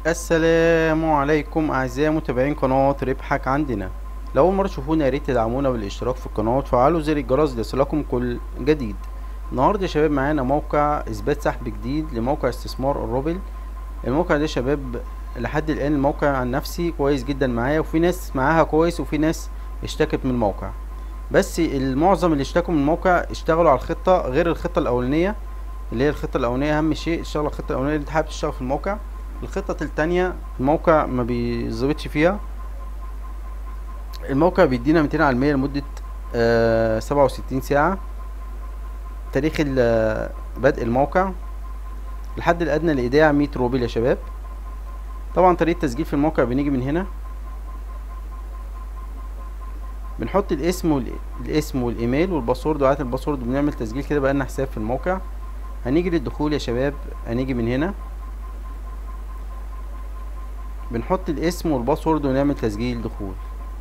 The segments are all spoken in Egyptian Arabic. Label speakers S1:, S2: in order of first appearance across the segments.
S1: السلام عليكم اعزائي متابعين قناة ربحك عندنا لو اول مرة تشوفونا يا ريت تدعمونا بالاشتراك في القناة وتفعلوا زر الجرس ليصلكم كل جديد النهاردة يا شباب معانا موقع اثبات سحب جديد لموقع استثمار الروبل الموقع ده يا شباب لحد الان الموقع عن نفسي كويس جدا معايا وفي ناس معاها كويس وفي ناس اشتكت من الموقع بس المعظم اللي اشتكوا من الموقع اشتغلوا على الخطة غير الخطة الاولانية اللي هي الخطة الاولانية اهم شيء اشتغل على الخطة الاولانية اللي انت حابب تشتغل في الموقع الخطط التانية الموقع ما بيظبطش فيها الموقع بيدينا 200 على المية لمدة سبعة وستين ساعة تاريخ بدء الموقع الحد الأدنى لإيداع مية روبل يا شباب طبعا طريقة التسجيل في الموقع بنيجي من هنا بنحط الاسم وال... الاسم والايميل والباسورد وعادة الباسورد بنعمل تسجيل كده بقى لنا حساب في الموقع هنيجي للدخول يا شباب هنيجي من هنا بنحط الاسم والباسورد ونعمل تسجيل دخول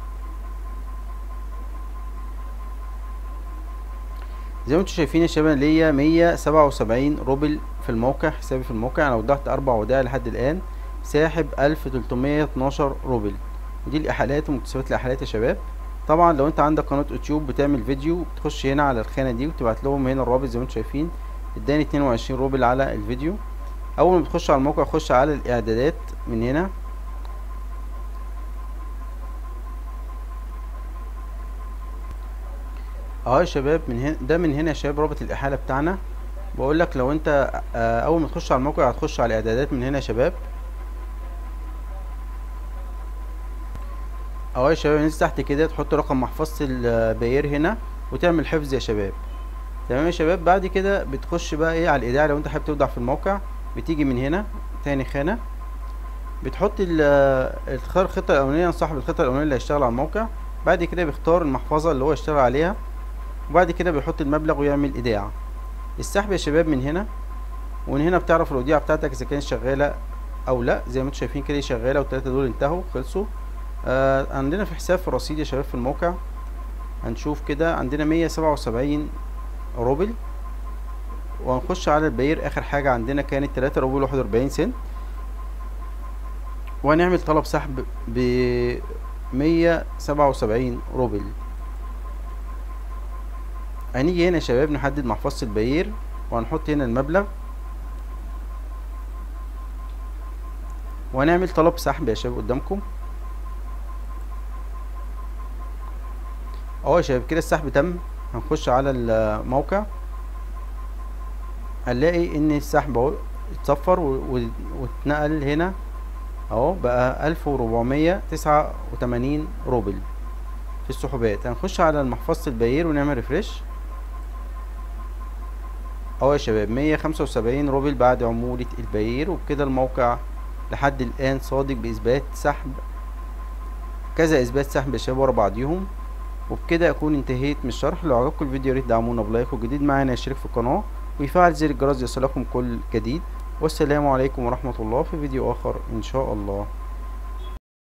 S1: زي ما انتم شايفين يا شباب ليا مية سبعة وسبعين روبل في الموقع حسابي في الموقع انا وضعت اربع ودائع لحد الان ساحب الف تلتمية اتناشر روبل ودي الاحالات ومكتسبات الاحالات يا شباب طبعا لو انت عندك قناة يوتيوب بتعمل فيديو بتخش هنا على الخانة دي وتبعت لهم هنا الرابط زي ما انتم شايفين اداني اتنين وعشرين روبل على الفيديو اول ما بتخش على الموقع خش على الاعدادات من هنا اهو يا شباب من هنا ده من هنا يا شباب رابط الاحاله بتاعنا بقول لك لو انت اول ما تخش على الموقع هتخش على الاعدادات من هنا يا شباب اهو يا شباب ننزل تحت كده تحط رقم محفظه البير هنا وتعمل حفظ يا شباب تمام يا شباب بعد كده بتخش بقى ايه على الايداع لو انت حابب تودع في الموقع بتيجي من هنا تاني خانه بتحط الخيار الخطه الاولانيه صاحب الخطه الاولانيه اللي هيشتغل على الموقع بعد كده بيختار المحفظه اللي هو يشتغل عليها وبعد كده بيحط المبلغ ويعمل ايداع السحب يا شباب من هنا ومن هنا بتعرف الاوديعه بتاعتك اذا كانت شغاله او لا زي ما انتم شايفين كده شغاله والتلاته دول انتهوا خلصوا آه عندنا في حساب في الرصيد يا شباب في الموقع هنشوف كده عندنا مية سبعة وسبعين روبل وهنخش على البير اخر حاجه عندنا كانت تلاتة روبل واحد واربعين سنت وهنعمل طلب سحب ب مية سبعة وسبعين روبل هنيجي هنا يا شباب نحدد محفظة البير وهنحط هنا المبلغ وهنعمل طلب سحب يا شباب قدامكم اهو يا شباب كده السحب تم هنخش على الموقع هنلاقي ان السحب اهو اتصفر واتنقل هنا اهو بقى الف وربعمية تسعة وتمانين روبل في السحوبات هنخش على محفظة البير ونعمل ريفريش اهو يا شباب مية خمسة وسبعين روبل بعد عمولة البير وبكده الموقع لحد الان صادق باثبات سحب كذا اثبات سحب يا شباب ورا بعضيهم وبكده اكون انتهيت من الشرح لو عجبكم الفيديو ياريت دعمونا بلايك وجديد معانا يشترك في القناة ويفعل زر الجرس يصلكم كل جديد والسلام عليكم ورحمة الله في فيديو اخر ان شاء الله